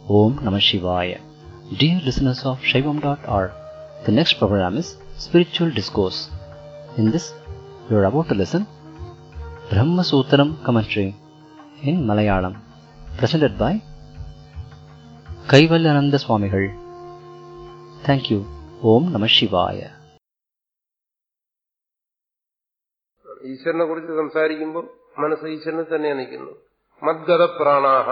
Om Namah Shivaya. Dear listeners of Shaivam.org, the next program is Spiritual Discourse. In this, you are about to listen Brahma Sutram commentary in Malayalam, presented by Kaivalyananda Swamigal. Thank you. Om Namah Shivaya. ഈശ്വരനെ കുറിച്ച് സംസാരിക്കുമ്പോൾ മനസ്സ് ഈശ്വരനെ തന്നെയാണ് നിൽക്കുന്നത് മദ്ഗത പ്രാണാഹ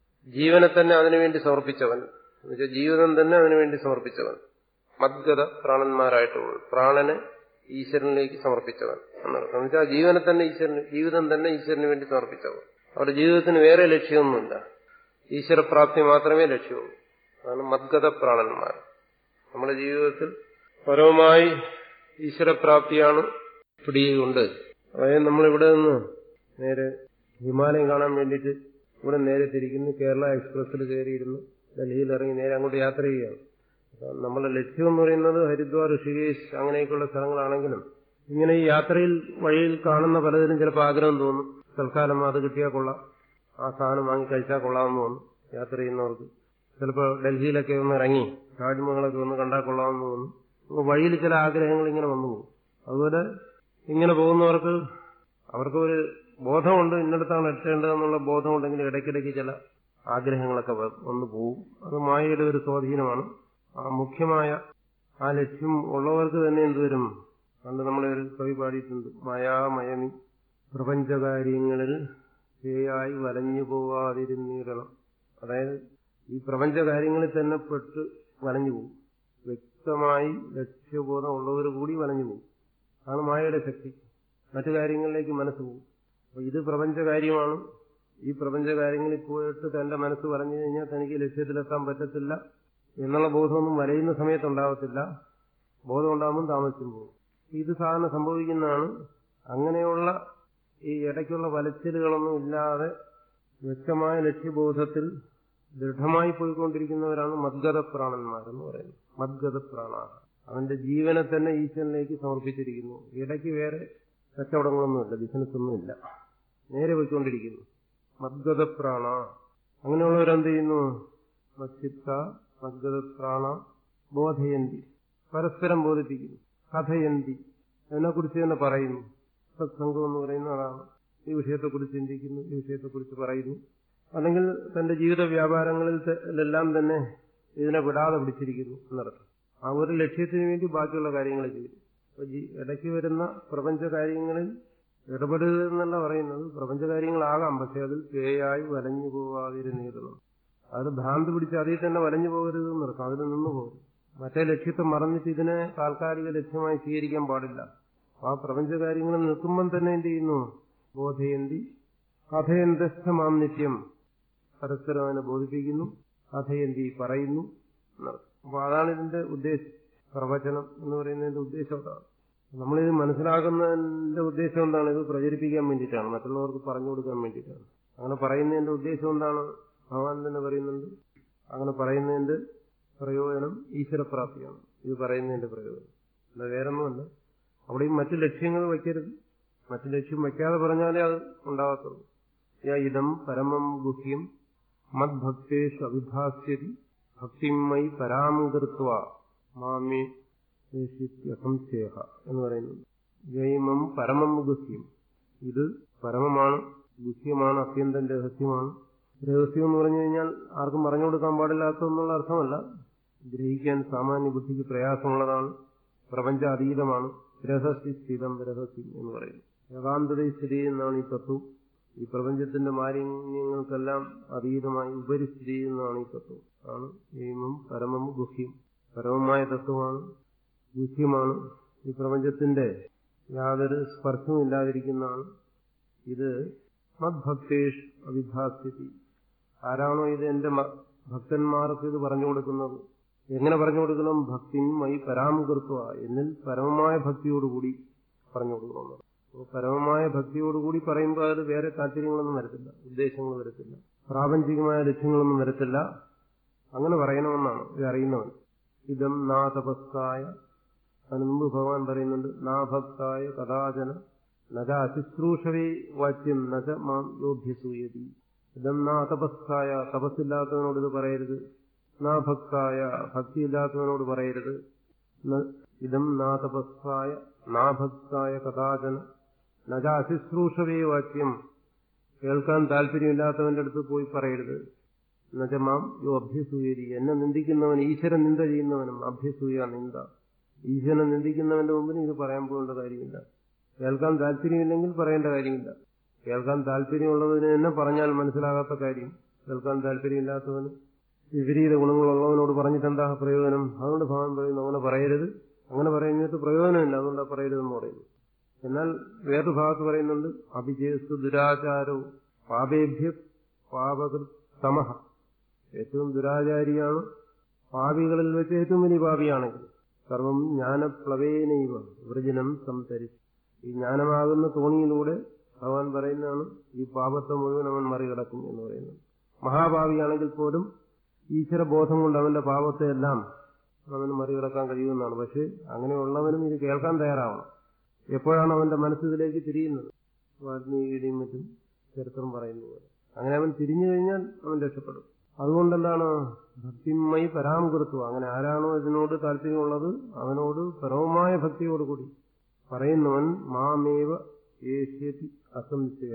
ജീവനെ തന്നെ അതിനുവേണ്ടി സമർപ്പിച്ചവൻ എന്നുവെച്ചാൽ ജീവിതം തന്നെ അതിനുവേണ്ടി സമർപ്പിച്ചവൻ മദ്ഗത പ്രാണന്മാരായിട്ടുള്ള പ്രാണനെ ഈശ്വരനിലേക്ക് സമർപ്പിച്ചവൻ എന്നർത്ഥം എന്നുവെച്ചാൽ ജീവനെ തന്നെ ഈശ്വരന് ജീവിതം തന്നെ ഈശ്വരന് വേണ്ടി സമർപ്പിച്ചവൻ അവരുടെ ജീവിതത്തിന് വേറെ ലക്ഷ്യമൊന്നുമില്ല ഈശ്വരപ്രാപ്തി മാത്രമേ ലക്ഷ്യമുള്ളൂ അതാണ് മദ്ഗത പ്രാണന്മാർ നമ്മുടെ ജീവിതത്തിൽ പരവുമായി ഈശ്വരപ്രാപ്തിയാണ് പിടിയുണ്ട് അതായത് നമ്മളിവിടെ നിന്ന് നേരെ ഹിമാലയം കാണാൻ വേണ്ടിയിട്ട് ഇവിടെ നേരെ തിരിക്കുന്നു കേരള എക്സ്പ്രസ്സിൽ കയറിയിരുന്നു ഡൽഹിയിൽ ഇറങ്ങി നേരെ അങ്ങോട്ട് യാത്ര ചെയ്യുകയാണ് നമ്മുടെ ലക്ഷ്യം എന്ന് പറയുന്നത് ഹരിദ്വാർ ഋഷികേശ് അങ്ങനെയൊക്കെയുള്ള സ്ഥലങ്ങളാണെങ്കിലും ഇങ്ങനെ ഈ യാത്രയിൽ വഴിയിൽ കാണുന്ന പലതിനും ചിലപ്പോൾ ആഗ്രഹം തോന്നും തൽക്കാലം അത് കിട്ടിയാൽ കൊള്ളാം ആ സാധനം വാങ്ങി കഴിച്ചാൽ കൊള്ളാമെന്ന് തോന്നും യാത്ര ചെയ്യുന്നവർക്ക് ചിലപ്പോൾ ഡൽഹിയിലൊക്കെ ഒന്ന് ഇറങ്ങി താജ്മഹലൊക്കെ ഒന്ന് കണ്ടാൽ കൊള്ളാമെന്ന് തോന്നും അപ്പോൾ വഴിയിൽ ചില ആഗ്രഹങ്ങൾ ഇങ്ങനെ വന്നു പോകും അതുപോലെ ഇങ്ങനെ പോകുന്നവർക്ക് അവർക്ക് ഒരു ബോധമുണ്ട് ഇന്നടത്താണ് എത്തേണ്ടതെന്നുള്ള ബോധമുണ്ടെങ്കിൽ ഇടയ്ക്കിടയ്ക്ക് ചില ആഗ്രഹങ്ങളൊക്കെ വന്നു പോവും അത് മായയുടെ ഒരു സ്വാധീനമാണ് ആ മുഖ്യമായ ആ ലക്ഷ്യം ഉള്ളവർക്ക് തന്നെ എന്തുവരും പണ്ട് നമ്മളെ ഒരു കവി പാടിയിട്ടുണ്ട് മായാമയമി പ്രപഞ്ചകാര്യങ്ങളിൽ ശരിയായി വലഞ്ഞു പോവാതിരുന്നിടണം അതായത് ഈ പ്രപഞ്ചകാര്യങ്ങളിൽ തന്നെ പെട്ട് വലഞ്ഞു പോകും വ്യക്തമായി ലക്ഷ്യബോധം ഉള്ളവർ കൂടി വലഞ്ഞു പോകും ആണ് മായയുടെ ശക്തി മറ്റു കാര്യങ്ങളിലേക്ക് മനസ്സ് പോകും അപ്പൊ ഇത് പ്രപഞ്ചകാര്യമാണ് ഈ പ്രപഞ്ചകാര്യങ്ങളിൽ പോയിട്ട് തന്റെ മനസ്സ് പറഞ്ഞു കഴിഞ്ഞാൽ തനിക്ക് ലക്ഷ്യത്തിലെത്താൻ പറ്റത്തില്ല എന്നുള്ള ബോധമൊന്നും വലയുന്ന സമയത്തുണ്ടാവത്തില്ല ബോധം ഉണ്ടാകുമ്പോൾ താമസിച്ചും പോകും ഇത് സാധാരണ സംഭവിക്കുന്നതാണ് അങ്ങനെയുള്ള ഈ ഇടയ്ക്കുള്ള വലച്ചിലുകളൊന്നും ഇല്ലാതെ വ്യക്തമായ ലക്ഷ്യബോധത്തിൽ ദൃഢമായി പോയിക്കൊണ്ടിരിക്കുന്നവരാണ് മദ്ഗത പ്രാണന്മാരെന്ന് പറയുന്നത് മദ്ഗത പ്രാണ അവന്റെ ജീവനെ തന്നെ ഈശ്വരനിലേക്ക് സമർപ്പിച്ചിരിക്കുന്നു ഇടയ്ക്ക് വേറെ കച്ചവടങ്ങളൊന്നുമില്ല ബിസിനസ്സൊന്നുമില്ല നേരെ പോയിക്കൊണ്ടിരിക്കുന്നു മദ്ഗത പ്രാണ അങ്ങനെയുള്ളവരെന്ത് ചെയ്യുന്നു മച്ചിത്ത മദ്ഗത പ്രാണ ബോധയന്തി പരസ്പരം ബോധിപ്പിക്കുന്നു കഥയന്തി അതിനെക്കുറിച്ച് തന്നെ പറയുന്നു സത്സംഗം എന്ന് പറയുന്ന അതാണ് ഈ വിഷയത്തെക്കുറിച്ച് ചിന്തിക്കുന്നു ഈ വിഷയത്തെക്കുറിച്ച് പറയുന്നു അല്ലെങ്കിൽ തന്റെ ജീവിത വ്യാപാരങ്ങളിലെല്ലാം തന്നെ ഇതിനെ വിടാതെ പിടിച്ചിരിക്കുന്നു എന്നർത്ഥം ആ ഒരു ലക്ഷ്യത്തിന് വേണ്ടി ബാക്കിയുള്ള കാര്യങ്ങൾ ചെയ്യും അപ്പൊ ഇടയ്ക്ക് വരുന്ന പ്രപഞ്ച കാര്യങ്ങളിൽ ഇടപെടുക എന്നല്ല പറയുന്നത് പ്രപഞ്ച കാര്യങ്ങളാകാം പക്ഷെ അതിൽ പേയായി വലഞ്ഞു പോവാതിരുന്നിടണം അത് ഭ്രാന്ത് പിടിച്ച് അതിൽ തന്നെ വലഞ്ഞു പോകരുത് എന്നർത്ഥം അതിൽ നിന്ന് പോകും മറ്റേ ലക്ഷ്യത്തെ മറന്നിട്ട് ഇതിനെ താൽക്കാലിക ലക്ഷ്യമായി സ്വീകരിക്കാൻ പാടില്ല ആ പ്രപഞ്ച കാര്യങ്ങൾ നിൽക്കുമ്പം തന്നെ എന്ത് ചെയ്യുന്നു ബോധയന്തി കഥയന്തസ്ഥമാം നിത്യം പരസ്പരം അതിനെ ബോധിപ്പിക്കുന്നു കഥയന്തി പറയുന്നു എന്നർത്ഥം അപ്പൊ അതാണ് ഇതിന്റെ ഉദ്ദേശം പ്രവചനം എന്ന് പറയുന്നതിന്റെ ഉദ്ദേശം അതാണ് നമ്മളിത് മനസ്സിലാക്കുന്നതിന്റെ ഉദ്ദേശം എന്താണ് ഇത് പ്രചരിപ്പിക്കാൻ വേണ്ടിയിട്ടാണ് മറ്റുള്ളവർക്ക് പറഞ്ഞു കൊടുക്കാൻ വേണ്ടിയിട്ടാണ് അങ്ങനെ പറയുന്നതിന്റെ ഉദ്ദേശം എന്താണ് ഭഗവാൻ തന്നെ പറയുന്നുണ്ട് അങ്ങനെ പറയുന്നതിന്റെ പ്രയോജനം ഈശ്വരപ്രാപ്തിയാണ് ഇത് പറയുന്നതിന്റെ പ്രയോജനം അല്ല വേറൊന്നുമല്ല അവിടെയും മറ്റു ലക്ഷ്യങ്ങൾ വയ്ക്കരുത് മറ്റു ലക്ഷ്യം വയ്ക്കാതെ പറഞ്ഞാലേ അത് ഉണ്ടാകത്തുള്ളൂ ഇതം പരമം ഗുഹ്യം മദ്ഭക്തേഷു അഭിഭാസ്യതി ഭക്തിമയി പരാമകൃത്വ മാമേ സംശയ എന്ന് പറയുന്നു ജൈമം പരമം ഗുഹ്യം ഇത് പരമമാണ് ഗുഹ്യമാണ് അത്യന്തം രഹസ്യമാണ് രഹസ്യം എന്ന് പറഞ്ഞു കഴിഞ്ഞാൽ ആർക്കും പറഞ്ഞു കൊടുക്കാൻ പാടില്ലാത്ത എന്നുള്ള അർത്ഥമല്ല ഗ്രഹിക്കാൻ സാമാന്യ ബുദ്ധിക്ക് പ്രയാസമുള്ളതാണ് പ്രപഞ്ച അതീതമാണ് രഹസ്യ സ്ഥിതം രഹസ്യം എന്ന് പറയുന്നു ഏകാന്തതയിൽ സ്ഥിതി ചെയ്യുന്നതാണ് ഈ തത്വം ഈ പ്രപഞ്ചത്തിന്റെ മാലിന്യങ്ങൾക്കെല്ലാം അതീതമായി ഉപരി സ്ഥിതി ചെയ്യുന്നതാണ് ഈ തത്വം ആണ് എയിമം പരമം ഗുഹ്യം പരമമായ തത്വമാണ് ഗുഹ്യമാണ് ഈ പ്രപഞ്ചത്തിന്റെ യാതൊരു സ്പർശവും ഇല്ലാതിരിക്കുന്നതാണ് ഇത് മദ്ഭക്തേഷ് അവിഭാസ്യതി ആരാണോ ഇത് എന്റെ ഭക്തന്മാർക്ക് ഇത് പറഞ്ഞു കൊടുക്കുന്നത് എങ്ങനെ പറഞ്ഞു കൊടുക്കണം ഭക്തിയുമായി പരാമകൃത്വ എന്നിൽ പരമമായ ഭക്തിയോടുകൂടി പറഞ്ഞു കൊടുക്കണം പരമമായ ഭക്തിയോടുകൂടി പറയുമ്പോൾ അത് വേറെ താല്പര്യങ്ങളൊന്നും വരത്തില്ല ഉദ്ദേശങ്ങൾ വരത്തില്ല പ്രാപഞ്ചികമായ ലക്ഷ്യങ്ങളൊന്നും വരത്തില്ല അങ്ങനെ പറയണമെന്നാണ് ഇത് അറിയുന്നവൻ ഇതം നാ തപസ്സായ അതിന് മുമ്പ് ഭഗവാൻ പറയുന്നുണ്ട് നാ ഭക്തായ കഥാചന നജ അശുശ്രൂഷവേ വാച്യം നജ മാം യോഭ്യസൂയതി ഇതം നാ തപസ്സായ തപസ്സില്ലാത്തവനോട് ഇത് പറയരുത് നാ ഭക്തായ ഭക്തിയില്ലാത്തവനോട് പറയരുത് ഇതം നാ തപസ്സായ നാ ഭക്തായ കഥാചന നജാശുശ്രൂഷവേ വാക്യം കേൾക്കാൻ താല്പര്യമില്ലാത്തവന്റെ അടുത്ത് പോയി പറയരുത് നജമാം യോ അഭ്യസൂയരി എന്നെ നിന്ദിക്കുന്നവൻ ഈശ്വരൻ നിന്ദ ചെയ്യുന്നവനും അഭ്യസൂയ നിന്ദ ഈശ്വരൻ നിന്ദിക്കുന്നവന്റെ മുമ്പിൽ ഇത് പറയാൻ പോകേണ്ട കാര്യമില്ല കേൾക്കാൻ താല്പര്യമില്ലെങ്കിൽ പറയേണ്ട കാര്യമില്ല കേൾക്കാൻ താല്പര്യമുള്ളതിന് തന്നെ പറഞ്ഞാൽ മനസ്സിലാകാത്ത കാര്യം കേൾക്കാൻ താല്പര്യമില്ലാത്തവന് വിപരീത ഗുണങ്ങളുള്ളവനോട് പറഞ്ഞിട്ട് എന്താ പ്രയോജനം അതുകൊണ്ട് ഭഗവാൻ പറയുന്നു അങ്ങനെ പറയരുത് അങ്ങനെ പറയുന്നിട്ട് പ്രയോജനമില്ല അതുകൊണ്ടാ പറയരുതെന്ന് പറയുന്നു എന്നാൽ വേറൊരു ഭാഗത്ത് പറയുന്നുണ്ട് അഭിജേസ്തു ദുരാചാരോ പാപേഭ്യ പാപകൃത് തമഹ ഏറ്റവും ദുരാചാരിയാണ് പാപികളിൽ വെച്ച് ഏറ്റവും വലിയ പാപിയാണെങ്കിൽ സർവം ജ്ഞാനപ്ലവേനൈവ വൃജനം സംതരിച്ചു ഈ ജ്ഞാനമാകുന്ന തോണിയിലൂടെ ഭഗവാൻ പറയുന്നതാണ് ഈ പാപത്തെ മുഴുവൻ അവൻ മറികടക്കും എന്ന് പറയുന്നത് മഹാഭാവിയാണെങ്കിൽ പോലും ഈശ്വരബോധം കൊണ്ട് അവന്റെ പാപത്തെ എല്ലാം അവന് മറികടക്കാൻ കഴിയുമെന്നാണ് പക്ഷെ അങ്ങനെയുള്ളവനും ഇത് കേൾക്കാൻ തയ്യാറാവണം എപ്പോഴാണ് അവന്റെ മനസ്സിലേക്ക് തിരിയുന്നത് വാൽമീകിയുടെയും മറ്റും ചരിത്രം പറയുന്ന പോലെ അങ്ങനെ അവൻ തിരിഞ്ഞു കഴിഞ്ഞാൽ അവൻ രക്ഷപ്പെടും അതുകൊണ്ടെന്താണ് ഭക്തിമയി പരാമകൃത്വം അങ്ങനെ ആരാണോ ഇതിനോട് താല്പര്യമുള്ളത് അവനോട് പരമമായ ഭക്തിയോടുകൂടി പറയുന്നവൻ മാമേവ ഏഷ്യത്തി അസംശയ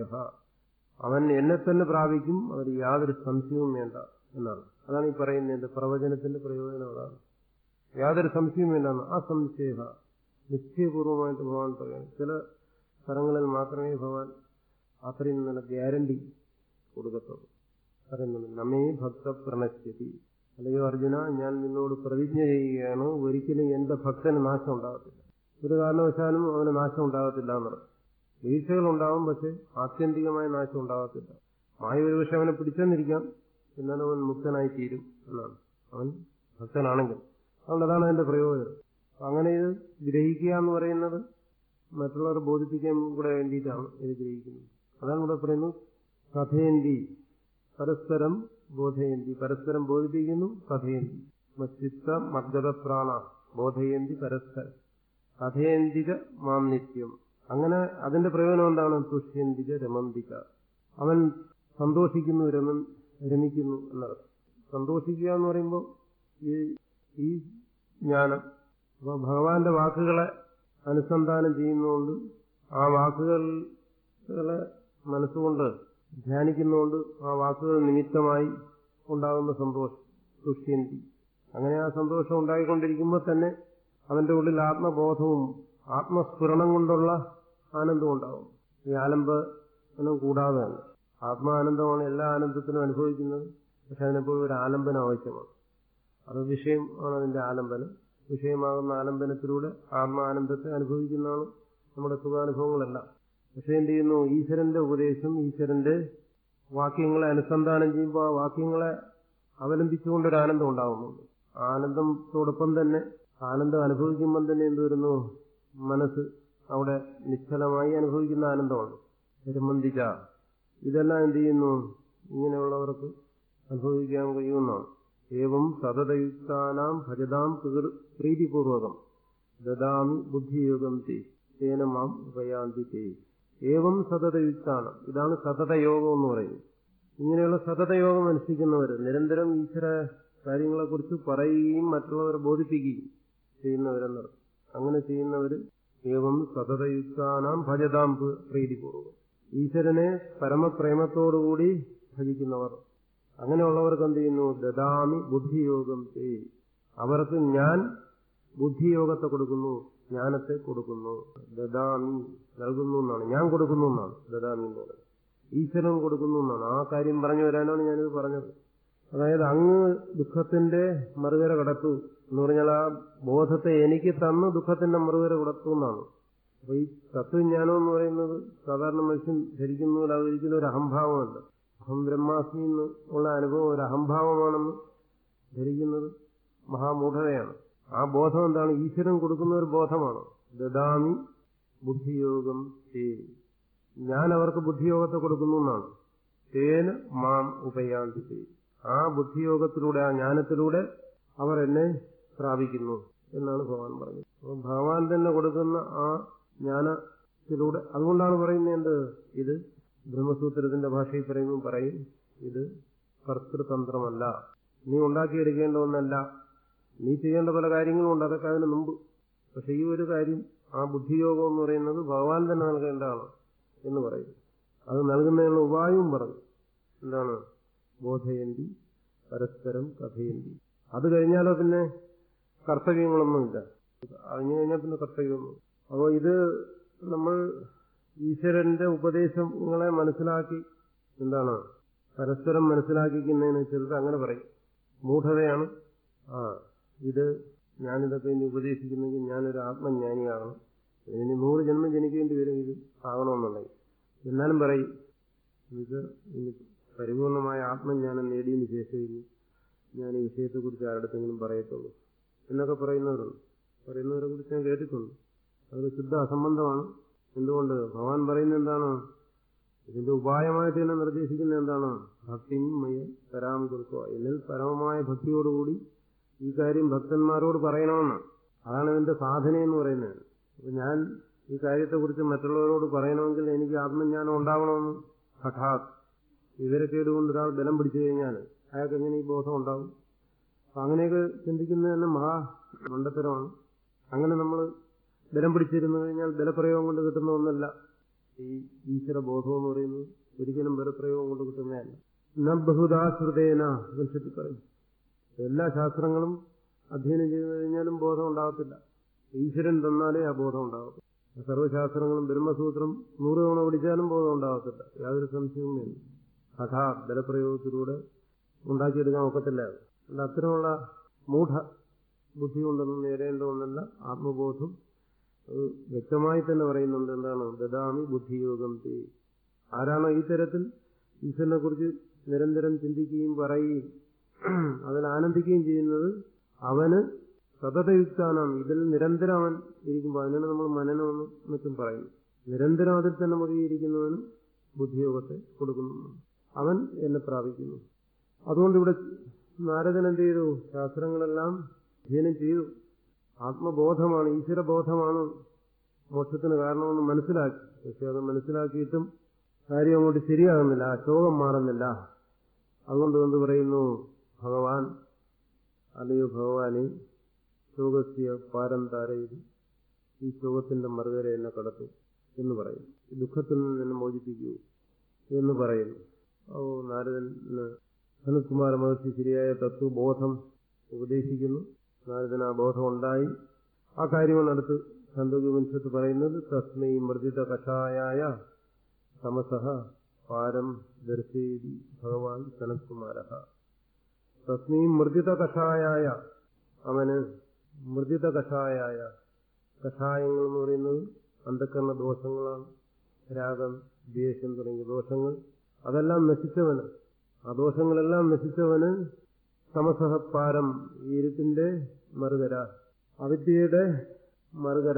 അവൻ എന്നെ തന്നെ പ്രാപിക്കും അതിൽ യാതൊരു സംശയവും വേണ്ട എന്നാണ് അതാണ് ഈ പറയുന്നതിന്റെ പ്രവചനത്തിന്റെ പ്രയോജനം അതാണ് യാതൊരു സംശയവും വേണ്ടെന്ന് അസംശയ നിശ്ചയപൂർവമായിട്ട് ഭഗവാൻ പറയണം ചില സ്ഥലങ്ങളിൽ മാത്രമേ ഭഗവാൻ അത്രയും നല്ല ഗ്യാരണ്ടി കൊടുക്കത്തുള്ളൂ പറയുന്നത് നമ്മേ ഭക്ത പ്രണശ്യതി അല്ലയോ അർജുന ഞാൻ നിന്നോട് പ്രതിജ്ഞ ചെയ്യുകയാണ് ഒരിക്കലും എന്റെ ഭക്തന് നാശം ഉണ്ടാകത്തില്ല ഒരു കാരണവശാലും അവന് നാശം ഉണ്ടാകത്തില്ല എന്നത് വീഴ്ചകൾ ഉണ്ടാവും പക്ഷെ ആത്യന്തികമായ നാശം ഉണ്ടാകത്തില്ല മായ ഒരു പക്ഷെ അവനെ പിടിച്ചെന്നിരിക്കാം എന്നാലും അവൻ മുക്തനായി തീരും എന്നാണ് അവൻ ഭക്തനാണെങ്കിൽ അതുകൊണ്ട് അതാണ് അതിന്റെ പ്രയോജനം അങ്ങനെ ഇത് ഗ്രഹിക്കുക എന്ന് പറയുന്നത് മറ്റുള്ളവരെ ബോധിപ്പിക്കാൻ കൂടെ വേണ്ടിയിട്ടാണ് ഇത് ഗ്രഹിക്കുന്നത് അതാണ് ഇവിടെ പറയുന്നത് കഥയന്തി പരസ്പരം ബോധയന്തി പരസ്പരം ബോധിപ്പിക്കുന്നു കഥയന്തി മച്ചിത്ത മദ്ഗത പ്രാണ ബോധയന്തി പരസ്പരം കഥയന്തിക മാം നിത്യം അങ്ങനെ അതിന്റെ പ്രയോജനം എന്താണ് തുഷ്യന്തിക രമന്തിക അവൻ സന്തോഷിക്കുന്നു രമ രമിക്കുന്നു എന്നർത്ഥം സന്തോഷിക്കുക എന്ന് പറയുമ്പോൾ ഈ ഈ ജ്ഞാനം അപ്പോൾ ഭഗവാന്റെ വാക്കുകളെ അനുസന്ധാനം ചെയ്യുന്നതുകൊണ്ട് ആ വാക്കുകളെ മനസ്സുകൊണ്ട് ധ്യാനിക്കുന്നതുകൊണ്ട് ആ വാക്കുകൾ നിമിത്തമായി ഉണ്ടാകുന്ന സന്തോഷം തുഷ്യന്തി അങ്ങനെ ആ സന്തോഷം ഉണ്ടായിക്കൊണ്ടിരിക്കുമ്പോൾ തന്നെ അവന്റെ ഉള്ളിൽ ആത്മബോധവും ആത്മസ്ഫുരണം കൊണ്ടുള്ള ആനന്ദം ഉണ്ടാവും ഈ ആലംബനം കൂടാതെ തന്നെ ആത്മാനന്ദമാണ് എല്ലാ ആനന്ദത്തിനും അനുഭവിക്കുന്നത് പക്ഷെ അതിനെപ്പോഴും ഒരു ആലംബനം ആവശ്യമാണ് അത് വിഷയം ആണ് അതിന്റെ ആലംബനം വിഷയമാകുന്ന ആലംബനത്തിലൂടെ ആത്മാനന്ദത്തെ അനുഭവിക്കുന്നതാണ് നമ്മുടെ സുഖാനുഭവങ്ങളെല്ലാം പക്ഷെ എന്ത് ചെയ്യുന്നു ഈശ്വരന്റെ ഉപദേശം ഈശ്വരന്റെ വാക്യങ്ങളെ അനുസന്ധാനം ചെയ്യുമ്പോൾ ആ വാക്യങ്ങളെ അവലംബിച്ചുകൊണ്ടൊരു ആനന്ദം ഉണ്ടാകുന്നുണ്ട് ആനന്ദത്തോടൊപ്പം തന്നെ ആനന്ദം അനുഭവിക്കുമ്പം തന്നെ എന്ത് വരുന്നു മനസ്സ് അവിടെ നിശ്ചലമായി അനുഭവിക്കുന്ന ആനന്ദമാണ് രമന്തിക ഇതെല്ലാം എന്ത് ചെയ്യുന്നു ഇങ്ങനെയുള്ളവർക്ക് അനുഭവിക്കാൻ കഴിയുമെന്നാണ് ഏവം സതതയുക്താനാം ഭജതാം പ്രീതിപൂർവകം ദദാമി ബുദ്ധിയോഗം തേ തേന മാം ഉപയാന്തി തേ ഏവം സതതയുക്താണ് ഇതാണ് സതതയോഗം എന്ന് പറയുന്നത് ഇങ്ങനെയുള്ള സതതയോഗം അനുഷ്ഠിക്കുന്നവർ നിരന്തരം ഈശ്വര കാര്യങ്ങളെക്കുറിച്ച് പറയുകയും മറ്റുള്ളവരെ ബോധിപ്പിക്കുകയും ചെയ്യുന്നവരെന്നർത്ഥം അങ്ങനെ ചെയ്യുന്നവർ ഏവം സതതയുക്താനാം ഭജതാം പ്രീതിപൂർവകം ഈശ്വരനെ പരമപ്രേമത്തോടുകൂടി ഭജിക്കുന്നവർ അങ്ങനെയുള്ളവർക്ക് എന്ത് ചെയ്യുന്നു ദദാമി ബുദ്ധിയോഗം തേ അവർക്ക് ഞാൻ ബുദ്ധിയോഗത്തെ കൊടുക്കുന്നു ജ്ഞാനത്തെ കൊടുക്കുന്നു ദദാമി നൽകുന്നു എന്നാണ് ഞാൻ കൊടുക്കുന്നു എന്നാണ് ദദാമി എന്ന് പറയുന്നത് ഈശ്വരൻ കൊടുക്കുന്നു എന്നാണ് ആ കാര്യം പറഞ്ഞു വരാനാണ് ഞാനിത് പറഞ്ഞത് അതായത് അങ്ങ് ദുഃഖത്തിന്റെ മറുകര കടത്തു എന്ന് പറഞ്ഞാൽ ആ ബോധത്തെ എനിക്ക് തന്ന് ദുഃഖത്തിന്റെ മറുകര കടത്തു എന്നാണ് അപ്പൊ ഈ തത്വജ്ഞാനം എന്ന് പറയുന്നത് സാധാരണ മനുഷ്യൻ ധരിക്കുന്ന ഒരിക്കലും ഒരു അഹംഭാവമല്ല അഹം ബ്രഹ്മാസ്മി എന്ന് ഉള്ള അനുഭവം ഒരു അഹംഭാവമാണെന്ന് ധരിക്കുന്നത് മഹാമൂഢതയാണ് ആ ബോധം എന്താണ് ഈശ്വരൻ കൊടുക്കുന്ന ഒരു ബോധമാണ് ദദാമി ബുദ്ധിയോഗം തേ ഞാൻ അവർക്ക് ബുദ്ധിയോഗത്തെ കൊടുക്കുന്നു എന്നാണ് തേന മാം ഉപയാന്തി തേ ആ ബുദ്ധിയോഗത്തിലൂടെ ആ ജ്ഞാനത്തിലൂടെ അവർ എന്നെ പ്രാപിക്കുന്നു എന്നാണ് ഭഗവാൻ പറഞ്ഞത് അപ്പോൾ ഭഗവാൻ തന്നെ കൊടുക്കുന്ന ആ ജ്ഞാനത്തിലൂടെ അതുകൊണ്ടാണ് പറയുന്നത് എന്ത് ഇത് ബ്രഹ്മസൂത്രത്തിന്റെ ഭാഷയിൽ പറയുമ്പോൾ പറയും ഇത് കർത്തൃതന്ത്രമല്ല നീ ഉണ്ടാക്കിയെടുക്കേണ്ട ഒന്നല്ല നീ ചെയ്യേണ്ട പല കാര്യങ്ങളും ഉണ്ട് അതൊക്കെ അതിന് മുമ്പ് പക്ഷെ ഈ ഒരു കാര്യം ആ ബുദ്ധിയോഗം എന്ന് പറയുന്നത് ഭഗവാൻ തന്നെ നൽകേണ്ടതാണ് എന്ന് പറയും അത് നൽകുന്നതിനുള്ള ഉപായവും പറഞ്ഞു എന്താണ് ബോധയന്തി പരസ്പരം കഥയന്തി അത് കഴിഞ്ഞാലോ പിന്നെ കർത്തവ്യങ്ങളൊന്നുമില്ല അറിഞ്ഞു കഴിഞ്ഞാൽ പിന്നെ കർത്തവ്യമൊന്നും അപ്പോൾ ഇത് നമ്മൾ ഈശ്വരന്റെ ഉപദേശങ്ങളെ മനസ്സിലാക്കി എന്താണ് പരസ്പരം മനസ്സിലാക്കിക്കുന്നതിന് ചിലത് അങ്ങനെ പറയും മൂഢതയാണ് ആ ഇത് ഞാനിതൊക്കെ ഇനി ഉപദേശിക്കുന്നെങ്കിൽ ഞാനൊരു ആത്മജ്ഞാനിയാകണം ഇനി നൂറ് ജന്മം ജനിക്കേണ്ടി വരും ഇത് ആകണമെന്നുണ്ടെങ്കിൽ എന്നാലും പറയും ഇത് ഇനി പരിപൂർണമായ ആത്മജ്ഞാനം നേടിയതിനു ശേഷം ഇനി ഞാൻ ഈ വിഷയത്തെക്കുറിച്ച് ആരുടെങ്കിലും പറയത്തുള്ളൂ എന്നൊക്കെ പറയുന്നവരുണ്ട് പറയുന്നവരെ കുറിച്ച് ഞാൻ കേട്ടിട്ടുണ്ട് അതൊക്കെ ശുദ്ധ അസംബന്ധമാണ് എന്തുകൊണ്ട് ഭഗവാൻ പറയുന്നത് എന്താണ് ഇതിന്റെ ഉപായമായിട്ട് തന്നെ നിർദ്ദേശിക്കുന്നത് എന്താണ് ഭക്തിയും മയ തരാം കൊടുക്കുക എന്നിൽ പരമമായ ഭക്തിയോടുകൂടി ഈ കാര്യം ഭക്തന്മാരോട് പറയണമെന്നാണ് അതാണ് ഇതിന്റെ സാധന എന്ന് പറയുന്നത് അപ്പൊ ഞാൻ ഈ കാര്യത്തെക്കുറിച്ച് മറ്റുള്ളവരോട് പറയണമെങ്കിൽ എനിക്ക് ആത്മജ്ഞാനം ഉണ്ടാവണമെന്ന് ഹഠാത് വിവരക്കേടുകൊണ്ട് ഒരാൾ ബലം പിടിച്ചു കഴിഞ്ഞാൽ അയാൾക്ക് എങ്ങനെ ഈ ബോധം ഉണ്ടാവും അപ്പൊ അങ്ങനെയൊക്കെ ചിന്തിക്കുന്നത് തന്നെ മഹാ മണ്ടത്തരമാണ് അങ്ങനെ നമ്മൾ ബലം പിടിച്ചിരുന്നു കഴിഞ്ഞാൽ ബലപ്രയോഗം കൊണ്ട് കിട്ടുന്ന ഒന്നല്ല ഈ ഈശ്വര ബോധം എന്ന് പറയുന്നത് ഒരിക്കലും ബലപ്രയോഗം കൊണ്ട് കിട്ടുന്നതല്ല ന ബഹുദാശ്രുതേന ഉപനിഷത്തിൽ പറയും എല്ലാ ശാസ്ത്രങ്ങളും അധ്യയനം ചെയ്തു കഴിഞ്ഞാലും ബോധം ഉണ്ടാകത്തില്ല ഈശ്വരൻ തന്നാലേ ആ ബോധം ഉണ്ടാകത്തു സർവ്വശാസ്ത്രങ്ങളും ബ്രഹ്മസൂത്രം നൂറ് തവണ പഠിച്ചാലും ബോധം ഉണ്ടാകത്തില്ല യാതൊരു സംശയവും വേണ്ട അഥാ ബലപ്രയോഗത്തിലൂടെ ഉണ്ടാക്കിയെടുക്കാൻ ഒക്കത്തില്ല അല്ല അത്തരമുള്ള മൂഢ ബുദ്ധി കൊണ്ടൊന്നും നേടേണ്ട ഒന്നല്ല ആത്മബോധം അത് വ്യക്തമായി തന്നെ പറയുന്നുണ്ട് എന്താണ് ദദാമി ബുദ്ധിയോഗം തേ ആരാണോ ഈ തരത്തിൽ ഈശ്വരനെ കുറിച്ച് നിരന്തരം ചിന്തിക്കുകയും പറയുകയും അതിൽ ആനന്ദിക്കുകയും ചെയ്യുന്നത് അവന് സതതയുക്താനാണ് ഇതിൽ നിരന്തരം അവൻ ഇരിക്കുമ്പോൾ അതിനാണ് നമ്മൾ മനനമെന്നും മറ്റും പറയുന്നു നിരന്തരം അതിൽ തന്നെ മുഴുകിയിരിക്കുന്നവന് ബുദ്ധിയോഗത്തെ കൊടുക്കുന്നു അവൻ എന്നെ പ്രാപിക്കുന്നു അതുകൊണ്ട് ഇവിടെ നാരദൻ എന്ത് ചെയ്തു ശാസ്ത്രങ്ങളെല്ലാം അധ്യയനം ചെയ്തു ആത്മബോധമാണ് ഈശ്വരബോധമാണ് മോക്ഷത്തിന് കാരണമെന്ന് മനസ്സിലാക്കി പക്ഷെ അത് മനസ്സിലാക്കിയിട്ടും കാര്യം അങ്ങോട്ട് ശരിയാകുന്നില്ല ആ ശോകം മാറുന്നില്ല അതുകൊണ്ട് എന്ത് പറയുന്നു ഭഗവാൻ അല്ലയോ ഭഗവാനെ ശോകസ്യ പാരം താരയത് ഈ ശോകത്തിന്റെ മറുകര എന്നെ കടത്തും എന്ന് പറയും ഈ ദുഃഖത്തിൽ നിന്ന് എന്നെ മോചിപ്പിക്കൂ എന്ന് പറയുന്നു ഓ നാരദന് സനത്കുമാര മഹർഷി ശരിയായ തത്വബോധം ഉപദേശിക്കുന്നു നാരദന് ആ ബോധം ഉണ്ടായി ആ കാര്യമാണ് അടുത്ത് സന്തോഷത്ത് പറയുന്നത് തസ്മൈ മൃദിത കഷായായ തമസഹ പാരം ദർശേതി ഭഗവാൻ സനത്കുമാര തസ്മൈ മൃദിത കഷായായ അവന് മൃദിത കഷായായ കഷായങ്ങൾ എന്ന് പറയുന്നത് അന്ധക്കരണ ദോഷങ്ങളാണ് രാഗം ദ്വേഷം തുടങ്ങിയ ദോഷങ്ങൾ അതെല്ലാം നശിച്ചവന് ആ ദോഷങ്ങളെല്ലാം നശിച്ചവന് സമസഹപ്പാരം ഈ ഇരുട്ടിന്റെ മറുകര അവിദ്യയുടെ മറുകര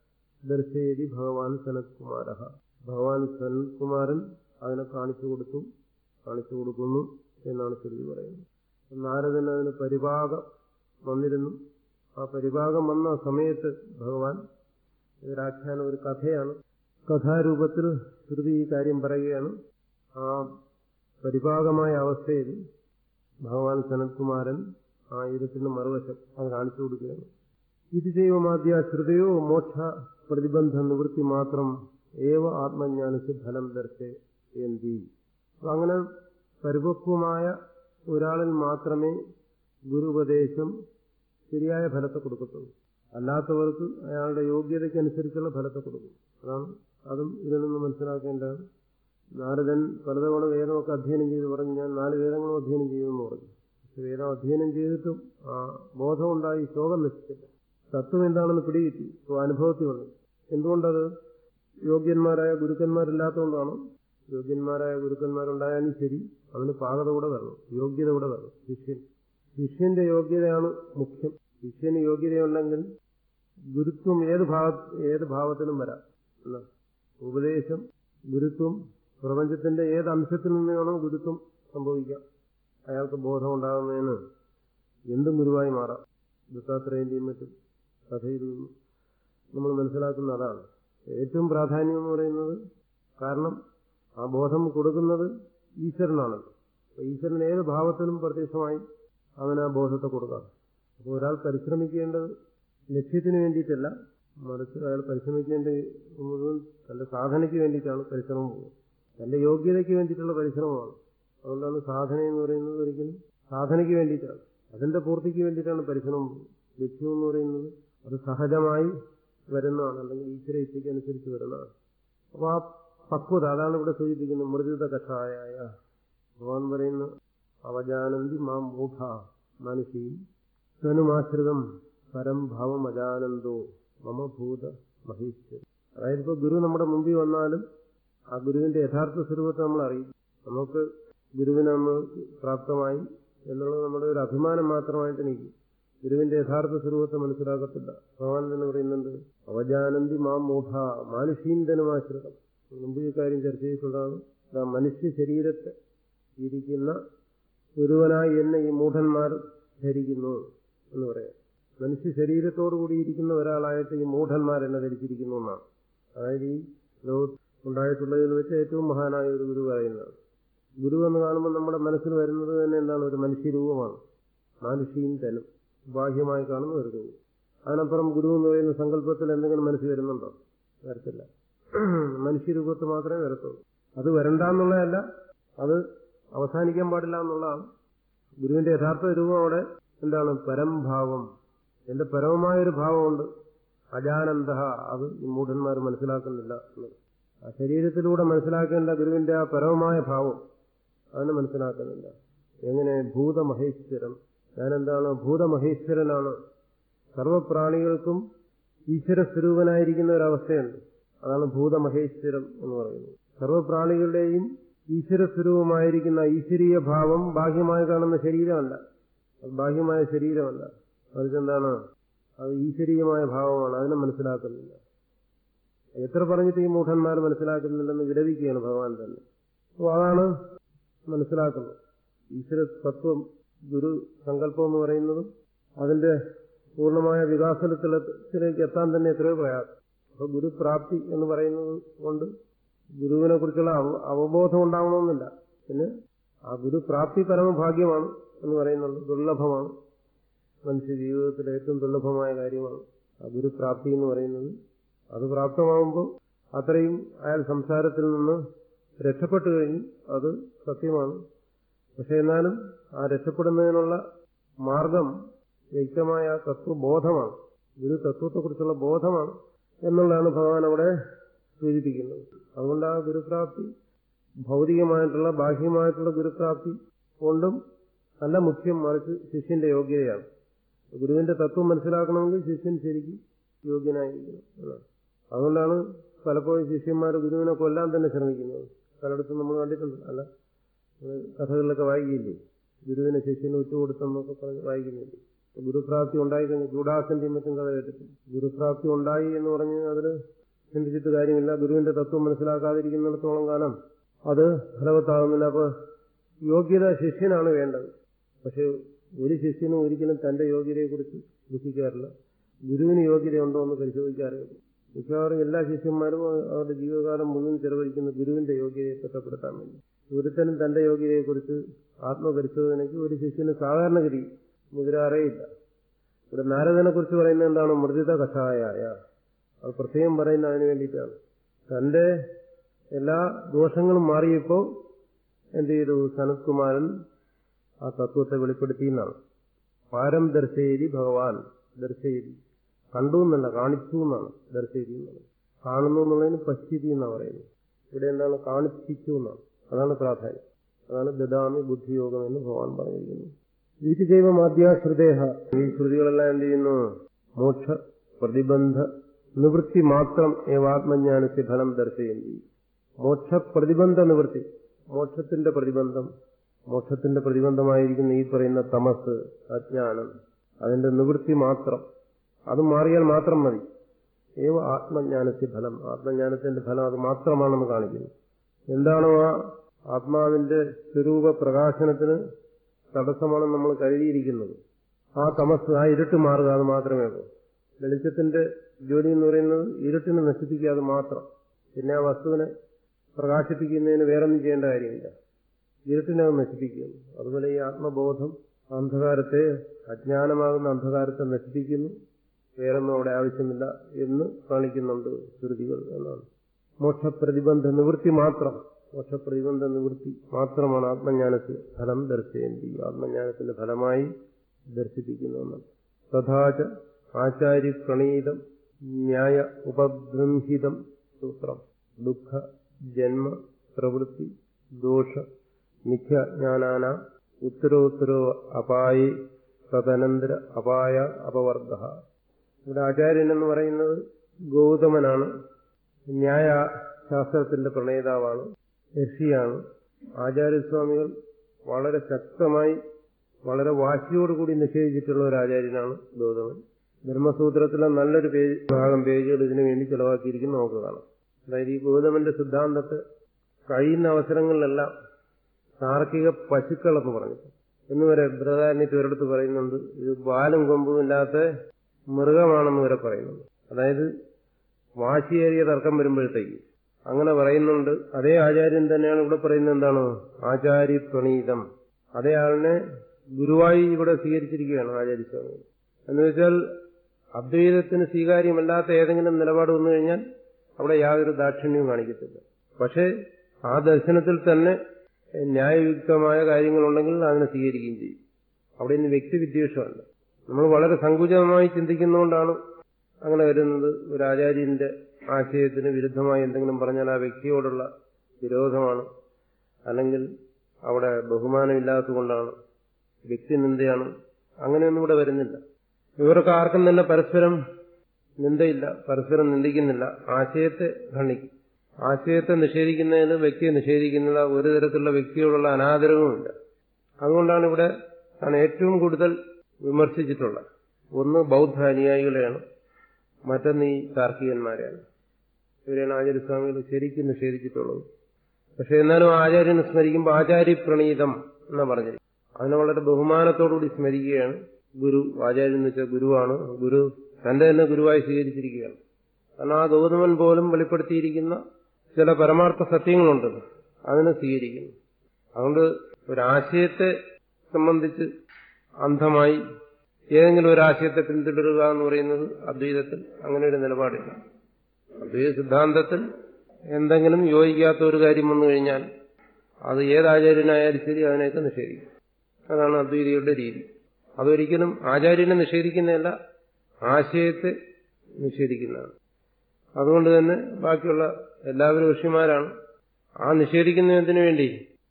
ദർശയതി ഭഗവാൻ സനത്കുമാര ഭഗവാൻ സനത്കുമാരൻ അതിനെ കാണിച്ചു കൊടുത്തു കാണിച്ചു കൊടുക്കുന്നു എന്നാണ് ശ്രുതി പറയുന്നത് നാരദന് അതിന് പരിഭാഗം വന്നിരുന്നു ആ പരിഭാഗം വന്ന സമയത്ത് ഭഗവാൻ ഇതൊരാഖ്യാനം ഒരു കഥയാണ് കഥാരൂപത്തിൽ ശ്രുതി ഈ കാര്യം പറയുകയാണ് ആ പരിഭാഗമായ അവസ്ഥയിൽ ഭഗവാൻ സനത്കുമാരൻ ആ ഇരുട്ടിന് മറുവശം അത് കാണിച്ചു കൊടുക്കുകയാണ് ഇത് ചെയ്യുമാദ്യ ശ്രുതയോ മോക്ഷ പ്രതിബന്ധ നിവൃത്തി മാത്രം ഏവ ആത്മജ്ഞാനസ് ഫലം ദർശയന്തി അങ്ങനെ പരിപക്വമായ ഒരാളിൽ മാത്രമേ ഗുരുപദേശം ശരിയായ ഫലത്തെ കൊടുക്കത്തുള്ളൂ അല്ലാത്തവർക്ക് അയാളുടെ യോഗ്യതയ്ക്കനുസരിച്ചുള്ള ഫലത്തെ കൊടുക്കും അതാണ് അതും ഇതിൽ നിന്ന് മനസ്സിലാക്കേണ്ടതാണ് നാരദൻ പലതവണ വേദമൊക്കെ അധ്യയനം ചെയ്ത് പറഞ്ഞു ഞാൻ നാല് വേദങ്ങളും അധ്യയനം ചെയ്തെന്ന് പറഞ്ഞു പക്ഷെ വേദം അധ്യയനം ചെയ്തിട്ടും ആ ബോധമുണ്ടായി ശോകം നശിച്ചില്ല തത്വം എന്താണെന്ന് പിടികിട്ടി അനുഭവത്തിൽ വന്നു എന്തുകൊണ്ടത് യോഗ്യന്മാരായ ഗുരുക്കന്മാരില്ലാത്തതുകൊണ്ടാണ് യോഗ്യന്മാരായ ഗുരുക്കന്മാരുണ്ടായാലും ശരി അവന് പാകത കൂടെ വരണം യോഗ്യത കൂടെ വരണം ശിഷ്യൻ ശിഷ്യന്റെ യോഗ്യതയാണ് മുഖ്യം ശിഷ്യന് യോഗ്യതയുണ്ടെങ്കിൽ ഗുരുത്വം ഏത് ഭാവ ഏത് ഭാവത്തിലും വരാം എന്നാ ഉപദേശം ഗുരുത്വം പ്രപഞ്ചത്തിന്റെ ഏത് അംശത്തിൽ നിന്ന് വേണോ ഗുരുത്വം സംഭവിക്കാം അയാൾക്ക് ബോധം ഉണ്ടാകുന്നതിന് എന്തും ഗുരുവായി മാറാം ദത്താത്രേന്റെയും മറ്റും കഥയിൽ നിന്നും നമ്മൾ മനസ്സിലാക്കുന്ന അതാണ് ഏറ്റവും പ്രാധാന്യം എന്ന് പറയുന്നത് കാരണം ആ ബോധം കൊടുക്കുന്നത് ഈശ്വരനാണല്ലോ അപ്പൊ ഈശ്വരൻ ഏത് ഭാവത്തിനും പ്രത്യക്ഷമായി അവന് ആ ബോധത്തെ കൊടുക്കാം അപ്പോൾ ഒരാൾ പരിശ്രമിക്കേണ്ടത് ലക്ഷ്യത്തിന് വേണ്ടിയിട്ടല്ല മറിച്ച് അയാൾ പരിശ്രമിക്കേണ്ടത് മുഴുവൻ തന്റെ സാധനയ്ക്ക് വേണ്ടിയിട്ടാണ് പരിശ്രമം പോകുന്നത് തന്റെ യോഗ്യതയ്ക്ക് വേണ്ടിയിട്ടുള്ള പരിശ്രമമാണ് അതുകൊണ്ടാണ് സാധന എന്ന് പറയുന്നത് ഒരിക്കലും സാധനയ്ക്ക് വേണ്ടിയിട്ടാണ് അതിന്റെ പൂർത്തിക്ക് വേണ്ടിയിട്ടാണ് പരിശ്രമം ലക്ഷ്യം എന്ന് പറയുന്നത് അത് സഹജമായി വരുന്നതാണ് അല്ലെങ്കിൽ ഈശ്വര ഇച്ഛയ്ക്ക് അനുസരിച്ച് വരുന്നതാണ് അപ്പൊ ആ പക്വത അതാണ് ഇവിടെ സൂചിപ്പിക്കുന്നത് മൃദുത കഷായ ഭഗവാൻ പറയുന്ന അവജാനന്തി മാം മൂഢ മനുഷ്യ സ്വനുമാശ്രിതം പരം ഭാവം അജാനന്ദോ മമ ഭൂത മഹേശ്വരി അതായത് ഇപ്പൊ ഗുരു നമ്മുടെ മുമ്പിൽ വന്നാലും ആ ഗുരുവിന്റെ യഥാർത്ഥ സ്വരൂപത്തെ നമ്മൾ അറിയും നമുക്ക് ഗുരുവിനെ നമ്മൾ പ്രാപ്തമായി എന്നുള്ളത് നമ്മുടെ ഒരു അഭിമാനം മാത്രമായിട്ട് നിൽക്കും ഗുരുവിന്റെ യഥാർത്ഥ സ്വരൂപത്തെ മനസ്സിലാക്കത്തില്ല ഭഗവാൻ തന്നെ പറയുന്നുണ്ട് അവജാനന്തി മാം മൂഢ മാനുഷീന്തനുമാശ്രിതം മുമ്പ് ഈ കാര്യം ചർച്ച ചെയ്തിട്ടുള്ളതാണ് ദാ മനുഷ്യ ശരീരത്തെ ഇരിക്കുന്ന ഒരുവനായി എന്നെ ഈ മൂഢന്മാർ ധരിക്കുന്നു എന്ന് പറയാം മനുഷ്യ ശരീരത്തോടുകൂടി ഇരിക്കുന്ന ഒരാളായിട്ട് ഈ മൂഢന്മാർ എന്നെ ധരിച്ചിരിക്കുന്നു എന്നാണ് അതായത് ഈ ലോകത്ത് ഉണ്ടായിട്ടുള്ളതിൽ വെച്ച് ഏറ്റവും മഹാനായ ഒരു ഗുരു പറയുന്നതാണ് ഗുരു എന്ന് കാണുമ്പോൾ നമ്മുടെ മനസ്സിൽ വരുന്നത് തന്നെ എന്താണ് ഒരു മനുഷ്യരൂപമാണ് മാനുഷിയും തനും ബാഹ്യമായി കാണുന്ന ഒരു രൂപം അതിനപ്പുറം ഗുരു എന്ന് പറയുന്ന സങ്കല്പത്തിൽ എന്തെങ്കിലും മനസ്സിൽ വരുന്നുണ്ടോ വരത്തില്ല മനുഷ്യരൂപത്ത് മാത്രമേ വരത്തുള്ളൂ അത് വരണ്ടെന്നുള്ളതല്ല അത് അവസാനിക്കാൻ പാടില്ല എന്നുള്ളതാണ് ഗുരുവിന്റെ യഥാർത്ഥ രൂപം അവിടെ എന്താണ് പരംഭാവം എന്റെ പരമമായ ഒരു ഭാവമുണ്ട് അജാനന്ദ അത് ഈ മൂഢന്മാർ മനസ്സിലാക്കുന്നില്ല എന്നത് ആ ശരീരത്തിലൂടെ മനസ്സിലാക്കേണ്ട ഗുരുവിന്റെ ആ പരമമായ ഭാവം അതിനെ മനസ്സിലാക്കുന്നില്ല എങ്ങനെ ഭൂതമഹേശ്വരം ഞാനെന്താണ് ഭൂതമഹേശ്വരനാണ് സർവപ്രാണികൾക്കും ഈശ്വര സ്വരൂപനായിരിക്കുന്ന ഒരവസ്ഥയുണ്ട് അതാണ് ഭൂതമഹേശ്വരം എന്ന് പറയുന്നത് സർവപ്രാണികളുടെയും ഈശ്വര സ്വരൂപമായിരിക്കുന്ന ഈശ്വരീയ ഭാവം ബാഹ്യമായി കാണുന്ന ശരീരമല്ല അത് ബാഹ്യമായ ശരീരമല്ല മറിച്ച് എന്താണ് അത് ഈശ്വരീയമായ ഭാവമാണ് അതിനെ മനസ്സിലാക്കുന്നില്ല എത്ര പറഞ്ഞിട്ട് ഈ മൂഢന്മാർ മനസ്സിലാക്കുന്നില്ലെന്ന് വിരമിക്കുകയാണ് ഭഗവാൻ തന്നെ അപ്പോൾ അതാണ് മനസ്സിലാക്കുന്നത് ഈശ്വര തത്വം ഗുരു സങ്കല്പം എന്ന് പറയുന്നതും അതിന്റെ പൂർണ്ണമായ വികാസത്തിലേക്ക് എത്താൻ തന്നെ എത്രയോ പ്രയാസം അപ്പൊ ഗുരുപ്രാപ്തി എന്ന് പറയുന്നത് കൊണ്ട് ഗുരുവിനെ കുറിച്ചുള്ള അവബോധം ഉണ്ടാവണമെന്നില്ല പിന്നെ ആ ഗുരുപ്രാപ്തി പരമഭാഗ്യമാണ് എന്ന് പറയുന്നുണ്ട് ദുർലഭമാണ് മനുഷ്യ ജീവിതത്തിലെ ഏറ്റവും ദുർലഭമായ കാര്യമാണ് ആ ഗുരുപ്രാപ്തി എന്ന് പറയുന്നത് അത് പ്രാപ്തമാകുമ്പോൾ അത്രയും അയാൾ സംസാരത്തിൽ നിന്ന് രക്ഷപ്പെട്ടു കഴിഞ്ഞു അത് സത്യമാണ് പക്ഷെ എന്നാലും ആ രക്ഷപ്പെടുന്നതിനുള്ള മാർഗം വ്യക്തമായ തത്വബോധമാണ് ഗുരു തത്വത്തെക്കുറിച്ചുള്ള ബോധമാണ് എന്നുള്ളതാണ് ഭഗവാൻ അവിടെ സൂചിപ്പിക്കുന്നത് അതുകൊണ്ട് ആ ഗുരുപ്രാപ്തി ഭൗതികമായിട്ടുള്ള ബാഹ്യമായിട്ടുള്ള ഗുരുപ്രാപ്തി കൊണ്ടും അല്ല മുഖ്യം മറിച്ച് ശിഷ്യന്റെ യോഗ്യതയാണ് ഗുരുവിന്റെ തത്വം മനസ്സിലാക്കണമെങ്കിൽ ശിഷ്യൻ ശരിക്കും യോഗ്യനായിരിക്കണം എന്നാണ് അതുകൊണ്ടാണ് പലപ്പോഴും ശിഷ്യന്മാർ ഗുരുവിനെ കൊല്ലാൻ തന്നെ ശ്രമിക്കുന്നത് പലയിടത്തും നമ്മൾ കണ്ടിട്ടുണ്ട് അല്ല കഥകളിലൊക്കെ വായിക്കില്ലേ ഗുരുവിനെ ശിഷ്യന് ഉറ്റുകൊടുത്തെന്നൊക്കെ പറഞ്ഞ് വായിക്കുന്നില്ലേ ഗുരുപ്രാപ്തി ഉണ്ടായി കഴിഞ്ഞ് ഗൂഢാസന്റെയും മറ്റും കഥ കേട്ടിട്ടുണ്ട് ഗുരുപ്രാപ്തി ഉണ്ടായി എന്ന് പറഞ്ഞ് അതിൽ ചിന്തിച്ചിട്ട് കാര്യമില്ല ഗുരുവിന്റെ തത്വം മനസ്സിലാക്കാതിരിക്കുന്നിടത്തോളം കാലം അത് ഫലവത്താകുന്നില്ല അപ്പൊ യോഗ്യത ശിഷ്യനാണ് വേണ്ടത് പക്ഷെ ഒരു ശിഷ്യനും ഒരിക്കലും തന്റെ യോഗ്യതയെക്കുറിച്ച് ദുഃഖിക്കാറില്ല ഗുരുവിന് യോഗ്യതയുണ്ടോ എന്ന് പരിശോധിക്കാറേ ഉള്ളൂ മിക്കവാറും എല്ലാ ശിഷ്യന്മാരും അവരുടെ ജീവിതകാലം മുഴുവൻ ചെലവഴിക്കുന്ന ഗുരുവിന്റെ യോഗ്യതയെ തിട്ടപ്പെടുത്താൻ വേണ്ടി ഒരുത്തനും തന്റെ യോഗ്യതയെക്കുറിച്ച് ആത്മപരിശോധനയ്ക്ക് ഒരു ശിഷ്യന് സാധാരണഗതി മുതിരാറേയില്ല ഇവിടെ നാരദനെ കുറിച്ച് പറയുന്നത് എന്താണ് മൃദിത കഷായായ അത് പ്രത്യേകം പറയുന്ന അതിന് വേണ്ടിയിട്ടാണ് തന്റെ എല്ലാ ദോഷങ്ങളും മാറിയപ്പോൾ എന്ത് ചെയ്തു സനത്കുമാരൻ ആ തത്വത്തെ വെളിപ്പെടുത്തി എന്നാണ് പാരം ദർശേരി ഭഗവാൻ ദർശേരി കണ്ടു എന്നല്ല കാണിച്ചു എന്നാണ് ദർശേരി എന്നുള്ളത് കാണുന്നു എന്നുള്ളതിന് പശ്ചിതി എന്നാണ് പറയുന്നത് ഇവിടെ എന്താണ് കാണിപ്പിച്ചു എന്നാണ് അതാണ് പ്രാധാന്യം അതാണ് ദദാമി ബുദ്ധിയോഗം എന്ന് ഭഗവാൻ പറഞ്ഞിരിക്കുന്നത് വീട്ടിജൈവ മാധ്യാശ്രുതേഹ ഈ ശ്രുതികളെല്ലാം എന്ത് ചെയ്യുന്നു മോക്ഷ പ്രതിബന്ധ നിവൃത്തി മാത്രം ഏവാത്മജ്ഞാനത്തെ ഫലം ദർശയന്തി മോക്ഷ പ്രതിബന്ധ നിവൃത്തി മോക്ഷത്തിന്റെ പ്രതിബന്ധം മോക്ഷത്തിന്റെ പ്രതിബന്ധമായിരിക്കുന്ന ഈ പറയുന്ന തമസ് അജ്ഞാനം അതിന്റെ നിവൃത്തി മാത്രം അത് മാറിയാൽ മാത്രം മതി ഏവ ആത്മജ്ഞാനത്തെ ഫലം ആത്മജ്ഞാനത്തിന്റെ ഫലം അത് മാത്രമാണെന്ന് കാണിക്കുന്നു എന്താണോ ആ ആത്മാവിന്റെ സ്വരൂപ പ്രകാശനത്തിന് തടസ്സമാണെന്ന് നമ്മൾ കരുതിയിരിക്കുന്നത് ആ തമസ് ആ ഇരുട്ട് മാറുക അത് മാത്രമേ ഉള്ളൂ വെളിച്ചത്തിന്റെ ജോലി എന്ന് പറയുന്നത് ഇരുട്ടിനെ നശിപ്പിക്കാതെ മാത്രം പിന്നെ ആ വസ്തുവിനെ പ്രകാശിപ്പിക്കുന്നതിന് വേറൊന്നും ചെയ്യേണ്ട കാര്യമില്ല ഇരുട്ടിനെ അത് നശിപ്പിക്കുന്നു അതുപോലെ ഈ ആത്മബോധം അന്ധകാരത്തെ അജ്ഞാനമാകുന്ന അന്ധകാരത്തെ നശിപ്പിക്കുന്നു വേറൊന്നും അവിടെ ആവശ്യമില്ല എന്ന് കാണിക്കുന്നുണ്ട് ശ്രുതികൾ എന്നാണ് മോക്ഷപ്രതിബന്ധ നിവൃത്തി മാത്രം മോക്ഷപ്രതിബന്ധ നിവൃത്തി മാത്രമാണ് ആത്മജ്ഞാനത്തിന് ഫലം ദർശയന്തി ആത്മജ്ഞാനത്തിന്റെ ഫലമായി ദർശിപ്പിക്കുന്നതെന്നാണ് തഥാച ആചാര്യ പ്രണീതം ന്യായ ഉപബൃംഹിതം സൂത്രം ദുഃഖ ജന്മ പ്രവൃത്തി ദോഷ മിഥ്യാജ്ഞാനാന ഉത്തരോത്തരോ അപായേ തദനന്തര അപായ അപവർഗ ഇവിടെ ആചാര്യൻ എന്ന് പറയുന്നത് ഗൗതമനാണ് ന്യായ ശാസ്ത്രത്തിന്റെ പ്രണേതാവാണ് ഋഷിയാണ് ആചാര്യസ്വാമികൾ വളരെ ശക്തമായി വളരെ വാശിയോടുകൂടി നിഷേധിച്ചിട്ടുള്ള ഒരു ആചാര്യനാണ് ഗൗതമൻ ബ്രഹ്മസൂത്രത്തിലെ നല്ലൊരു പേജ് ഭാഗം പേജുകൾ ഇതിനു വേണ്ടി ചെലവാക്കിയിരിക്കുന്നു നമുക്ക് കാണാം അതായത് ഈ ഗൗതമന്റെ സിദ്ധാന്തത്തെ കഴിയുന്ന അവസരങ്ങളിലെല്ലാം താർക്കിക പശുക്കളെന്ന് പറഞ്ഞു എന്നുവരെ ബൃഹദാരണ്യത്തിൽ ഒരിടത്ത് പറയുന്നുണ്ട് ഇത് ബാലും കൊമ്പും ഇല്ലാത്ത മൃഗമാണെന്ന് വരെ പറയുന്നുണ്ട് അതായത് വാശിയേറിയ തർക്കം വരുമ്പോഴത്തേക്ക് അങ്ങനെ പറയുന്നുണ്ട് അതേ ആചാര്യൻ തന്നെയാണ് ഇവിടെ പറയുന്നത് എന്താണ് ആചാര്യ പ്രണീതം അതേ ആളിനെ ഗുരുവായി ഇവിടെ സ്വീകരിച്ചിരിക്കുകയാണ് ആചാര്യസ്വാമി എന്ന് വെച്ചാൽ അദ്വൈതത്തിന് സ്വീകാര്യമല്ലാത്ത ഏതെങ്കിലും നിലപാട് വന്നു കഴിഞ്ഞാൽ അവിടെ യാതൊരു ദാക്ഷിണ്യവും കാണിക്കത്തില്ല പക്ഷേ ആ ദർശനത്തിൽ തന്നെ ന്യായയുക്തമായ കാര്യങ്ങളുണ്ടെങ്കിൽ അതിനെ സ്വീകരിക്കുകയും ചെയ്യും അവിടെ ഇന്ന് വ്യക്തിവിദ്വേഷമല്ല നമ്മൾ വളരെ സങ്കുചിതമായി ചിന്തിക്കുന്നതുകൊണ്ടാണ് അങ്ങനെ വരുന്നത് ഒരു ആചാര്യന്റെ ആശയത്തിന് വിരുദ്ധമായി എന്തെങ്കിലും പറഞ്ഞാൽ ആ വ്യക്തിയോടുള്ള വിരോധമാണ് അല്ലെങ്കിൽ അവിടെ ബഹുമാനമില്ലാത്തതുകൊണ്ടാണ് വ്യക്തിനിന്ദയാണ് അങ്ങനെയൊന്നും ഇവിടെ വരുന്നില്ല ഇവർക്ക് ആർക്കും തന്നെ പരസ്പരം നിന്ദയില്ല പരസ്പരം നിന്ദിക്കുന്നില്ല ആശയത്തെ ഖണ്ഡിക്കും ആശയത്തെ നിഷേധിക്കുന്നതിന് വ്യക്തിയെ നിഷേധിക്കുന്നില്ല ഒരു തരത്തിലുള്ള വ്യക്തിയോടുള്ള അനാദരവുമില്ല അതുകൊണ്ടാണ് ഇവിടെ ആണ് ഏറ്റവും കൂടുതൽ വിമർശിച്ചിട്ടുള്ളത് ഒന്ന് ബൗദ്ധ അനുയായികളെയാണ് മറ്റൊന്ന് ഈ താർക്കികന്മാരെയാണ് ഇവരെയാണ് ആചാര്യസ്വാമികൾ ശരിക്കും നിഷേധിച്ചിട്ടുള്ളത് പക്ഷെ എന്നാലും ആചാര്യനെ സ്മരിക്കുമ്പോൾ ആചാര്യ പ്രണീതം എന്നാ പറഞ്ഞിരിക്കും അതിനെ വളരെ ബഹുമാനത്തോടുകൂടി സ്മരിക്കുകയാണ് ഗുരു ആചാര്യൻ എന്ന് വെച്ചാൽ ഗുരുവാണ് ഗുരു തന്റെ തന്നെ ഗുരുവായി സ്വീകരിച്ചിരിക്കുകയാണ് കാരണം ആ ഗൗതമൻ പോലും വെളിപ്പെടുത്തിയിരിക്കുന്ന ചില പരമാർത്ഥ സത്യങ്ങളുണ്ട് അതിനെ സ്വീകരിക്കുന്നു അതുകൊണ്ട് ഒരാശയത്തെ സംബന്ധിച്ച് അന്ധമായി ഏതെങ്കിലും ഒരു ആശയത്തെ പിന്തുടരുക എന്ന് പറയുന്നത് അദ്വൈതത്തിൽ അങ്ങനെ ഒരു നിലപാടില്ല അദ്വൈത സിദ്ധാന്തത്തിൽ എന്തെങ്കിലും യോജിക്കാത്ത ഒരു കാര്യം വന്നു കഴിഞ്ഞാൽ അത് ഏതാചാര്യനായാലും ശരി അതിനെയൊക്കെ നിഷേധിക്കും അതാണ് അദ്വൈതികളുടെ രീതി അതൊരിക്കലും ആചാര്യനെ നിഷേധിക്കുന്നതല്ല ആശയത്തെ നിഷേധിക്കുന്നതാണ് അതുകൊണ്ട് തന്നെ ബാക്കിയുള്ള എല്ലാവരും ഋഷിമാരാണ് ആ നിഷേധിക്കുന്നതിന് വേണ്ടി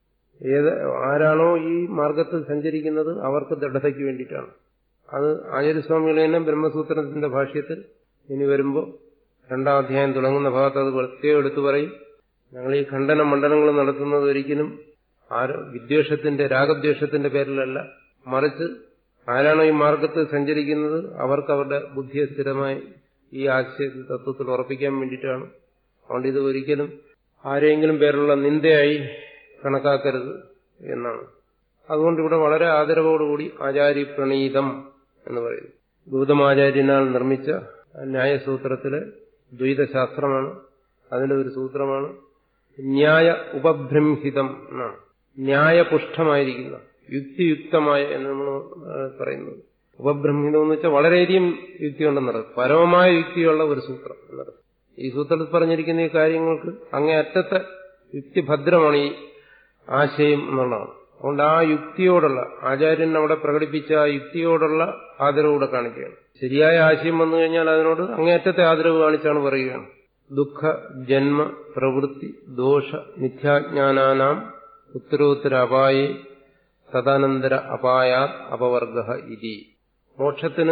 ഏത് ആരാണോ ഈ മാർഗത്തിൽ സഞ്ചരിക്കുന്നത് അവർക്ക് ദൃഢതയ്ക്ക് വേണ്ടിയിട്ടാണ് അത് ആചാര്യസ്വാമികളെ തന്നെ ബ്രഹ്മസൂത്രത്തിന്റെ ഭാഷ്യത്തിൽ ഇനി വരുമ്പോൾ രണ്ടാം അധ്യായം തുടങ്ങുന്ന ഭാഗത്ത് അത് പ്രത്യേകം എടുത്തു പറയും ഞങ്ങൾ ഈ ഖണ്ഡന മണ്ഡലങ്ങൾ നടത്തുന്നത് ഒരിക്കലും ആരോ വിദ്വേഷത്തിന്റെ രാഗദ്വേഷത്തിന്റെ പേരിലല്ല മറിച്ച് ആരാണോ ഈ മാർഗത്തിൽ സഞ്ചരിക്കുന്നത് അവർക്ക് അവരുടെ ബുദ്ധിയെ സ്ഥിരമായി ഈ ആശയ തത്വത്തിൽ ഉറപ്പിക്കാൻ വേണ്ടിയിട്ടാണ് അതുകൊണ്ട് ഇത് ഒരിക്കലും ആരെങ്കിലും പേരുള്ള നിന്ദയായി കണക്കാക്കരുത് എന്നാണ് അതുകൊണ്ട് ഇവിടെ വളരെ ആദരവോടുകൂടി ആചാര്യ പ്രണീതം എന്ന് പറയുന്നു ഗൗതമാചാര്യനാൽ നിർമ്മിച്ച ന്യായസൂത്രത്തിലെ ദ്വൈതശാസ്ത്രമാണ് അതിന്റെ ഒരു സൂത്രമാണ് ന്യായ ഉപഭ്രംഹിതം എന്നാണ് ന്യായപുഷ്ടമായിരിക്കുന്ന യുക്തിയുക്തമായ എന്ന് നമ്മൾ പറയുന്നത് ഉപബ്രഹ്മിതം എന്ന് വെച്ചാൽ വളരെയധികം യുക്തിയുണ്ടെന്നർത്ഥം പരമമായ യുക്തിയുള്ള ഒരു സൂത്രം എന്നർത്ഥം ഈ സൂത്രത്തിൽ പറഞ്ഞിരിക്കുന്ന ഈ കാര്യങ്ങൾക്ക് അങ്ങേ അറ്റത്തെ യുക്തിഭദ്രമാണ് ഈ ആശയം എന്നുള്ളതാണ് അതുകൊണ്ട് ആ യുക്തിയോടുള്ള ആചാര്യൻ അവിടെ പ്രകടിപ്പിച്ച ആ യുക്തിയോടുള്ള ആദരവൂടെ കാണിക്കുകയാണ് ശരിയായ ആശയം വന്നു കഴിഞ്ഞാൽ അതിനോട് അങ്ങേയറ്റത്തെ ആദരവ് കാണിച്ചാണ് പറയുകയാണ് ദുഃഖ ജന്മ പ്രവൃത്തി ദോഷ മിഥ്യാജ്ഞാനാനാം ഉത്തരോത്തര അപായേ തദാനന്തര അപായാത് അപവർഗ ഇതി മോക്ഷത്തിന്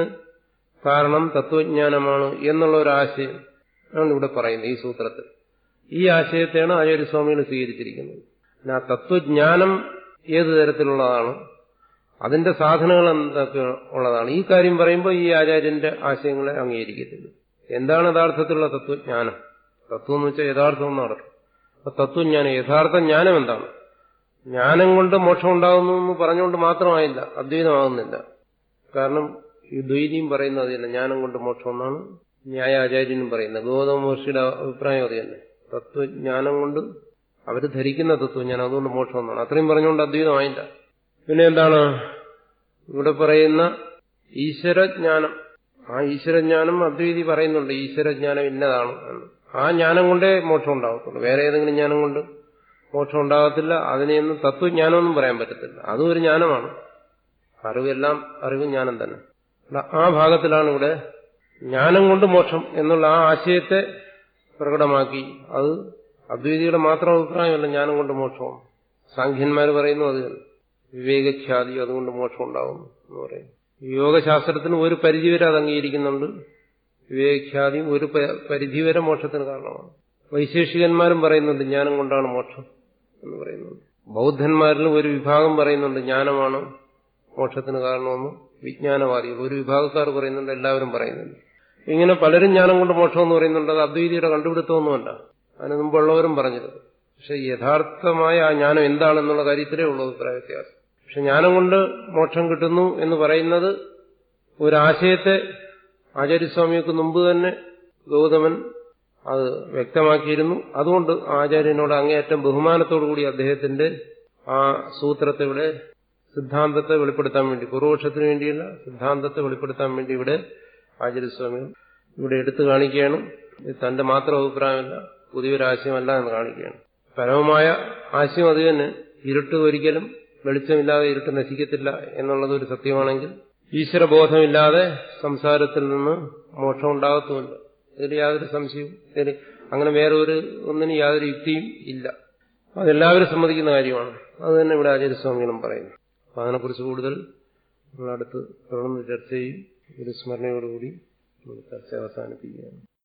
കാരണം തത്വജ്ഞാനമാണ് എന്നുള്ള ഒരു ആശയം ആണ് ഇവിടെ പറയുന്നത് ഈ സൂത്രത്തിൽ ഈ ആശയത്തെയാണ് ആചാര്യസ്വാമികൾ സ്വീകരിച്ചിരിക്കുന്നത് ആ തത്വജ്ഞാനം ഏത് തരത്തിലുള്ളതാണ് അതിന്റെ സാധനങ്ങൾ എന്തൊക്കെ ഉള്ളതാണ് ഈ കാര്യം പറയുമ്പോൾ ഈ ആചാര്യന്റെ ആശയങ്ങളെ അംഗീകരിക്കത്തില്ല എന്താണ് യഥാർത്ഥത്തിലുള്ള തത്വജ്ഞാനം തത്വം എന്ന് വെച്ചാൽ യഥാർത്ഥം എന്നാണ് അപ്പൊ തത്വജ്ഞാനം യഥാർത്ഥ ജ്ഞാനം എന്താണ് ജ്ഞാനം കൊണ്ട് മോക്ഷം ഉണ്ടാകുന്നു എന്ന് പറഞ്ഞുകൊണ്ട് മാത്രമായില്ല അദ്വൈതമാകുന്നില്ല കാരണം ഈ ദ്വൈതിയും പറയുന്നത് അത് തന്നെ ജ്ഞാനം കൊണ്ട് മോക്ഷം എന്നാണ് ന്യായാചാര്യനും പറയുന്നത് ഗൗതമ മഹർഷിയുടെ അഭിപ്രായം അത് തന്നെ തത്വജ്ഞാനം കൊണ്ട് അവർ ധരിക്കുന്ന തത്വം ഞാൻ അതുകൊണ്ട് മോക്ഷം എന്നാണ് അത്രയും പറഞ്ഞുകൊണ്ട് അദ്വൈതമായില്ല പിന്നെ എന്താണ് ഇവിടെ പറയുന്ന ഈശ്വരജ്ഞാനം ആ ഈശ്വരജ്ഞാനം അദ്വൈതി പറയുന്നുണ്ട് ഈശ്വരജ്ഞാനം ഇന്നതാണ് എന്ന് ആ ജ്ഞാനം കൊണ്ടേ മോക്ഷം ഉണ്ടാകത്തുള്ളൂ വേറെ ഏതെങ്കിലും ജ്ഞാനം കൊണ്ട് മോക്ഷം ഉണ്ടാകത്തില്ല അതിനെയൊന്നും തത്വജ്ഞാനമൊന്നും പറയാൻ പറ്റത്തില്ല അതും ഒരു ജ്ഞാനമാണ് അറിവെല്ലാം അറിവ് ജ്ഞാനം തന്നെ ആ ഭാഗത്തിലാണ് ഇവിടെ ജ്ഞാനം കൊണ്ട് മോക്ഷം എന്നുള്ള ആ ആശയത്തെ പ്രകടമാക്കി അത് അദ്വൈതിയുടെ മാത്രം അഭിപ്രായമല്ല ജ്ഞാനം കൊണ്ട് മോക്ഷവും സാഖ്യന്മാർ പറയുന്നു അത് തന്നെ വിവേകഖ്യാതി അതുകൊണ്ട് മോക്ഷം ഉണ്ടാവും എന്ന് പറയും യോഗശാസ്ത്രത്തിന് ഒരു പരിധിവരെ അത് അംഗീകരിക്കുന്നുണ്ട് വിവേകഖ്യാതിയും ഒരു പരിധിവരെ മോക്ഷത്തിന് കാരണമാണ് വൈശേഷികന്മാരും പറയുന്നുണ്ട് ജ്ഞാനം കൊണ്ടാണ് മോക്ഷം എന്ന് പറയുന്നുണ്ട് ബൗദ്ധന്മാരിലും ഒരു വിഭാഗം പറയുന്നുണ്ട് ജ്ഞാനമാണ് മോക്ഷത്തിന് കാരണമെന്ന് വിജ്ഞാനവാദികൾ ഒരു വിഭാഗക്കാർ പറയുന്നുണ്ട് എല്ലാവരും പറയുന്നുണ്ട് ഇങ്ങനെ പലരും ജ്ഞാനം കൊണ്ട് മോക്ഷം എന്ന് പറയുന്നുണ്ട് അത് അദ്വൈതിയുടെ കണ്ടുപിടുത്തമൊന്നുമല്ല അതിന് മുമ്പുള്ളവരും പറഞ്ഞത് പക്ഷെ യഥാർത്ഥമായ ആ ജ്ഞാനം എന്താണെന്നുള്ള കാര്യത്തിലേ ഉള്ളൂ അഭിപ്രായ വ്യത്യാസം പക്ഷെ ജ്ഞാനം കൊണ്ട് മോക്ഷം കിട്ടുന്നു എന്ന് പറയുന്നത് ഒരാശയത്തെ ആചാര്യസ്വാമിക്ക് മുമ്പ് തന്നെ ഗൗതമൻ അത് വ്യക്തമാക്കിയിരുന്നു അതുകൊണ്ട് ആചാര്യനോട് അങ്ങേയറ്റം ബഹുമാനത്തോടുകൂടി അദ്ദേഹത്തിന്റെ ആ സൂത്രത്തെ ഇവിടെ സിദ്ധാന്തത്തെ വെളിപ്പെടുത്താൻ വേണ്ടി പൂർവപക്ഷത്തിന് വേണ്ടിയല്ല സിദ്ധാന്തത്തെ വെളിപ്പെടുത്താൻ വേണ്ടി ഇവിടെ ആചാര്യസ്വാമി ഇവിടെ എടുത്തു കാണിക്കുകയാണ് ഇത് തന്റെ മാത്രം അഭിപ്രായമല്ല പുതിയൊരാശയമല്ല എന്ന് കാണിക്കുകയാണ് പരമമായ ആശയം അത് തന്നെ ഇരുട്ട് ഒരിക്കലും വെളിച്ചമില്ലാതെ ഇരുട്ട് നശിക്കത്തില്ല എന്നുള്ളത് ഒരു സത്യമാണെങ്കിൽ ഈശ്വരബോധമില്ലാതെ സംസാരത്തിൽ നിന്ന് മോക്ഷം ഉണ്ടാകത്തുമില്ല ഇതിൽ യാതൊരു സംശയവും ഇതിൽ അങ്ങനെ വേറെ ഒരു ഒന്നിനും യാതൊരു യുക്തിയും ഇല്ല അതെല്ലാവരും സമ്മതിക്കുന്ന കാര്യമാണ് അത് തന്നെ ഇവിടെ ആചാര്യസ്വാമികളും പറയുന്നു അപ്പൊ അതിനെക്കുറിച്ച് കൂടുതൽ നമ്മളടുത്ത് തുടർന്ന് ചർച്ച ചെയ്യും ഒരു സ്മരണയോടുകൂടി ചർച്ച അവസാനിപ്പിക്കുകയാണ്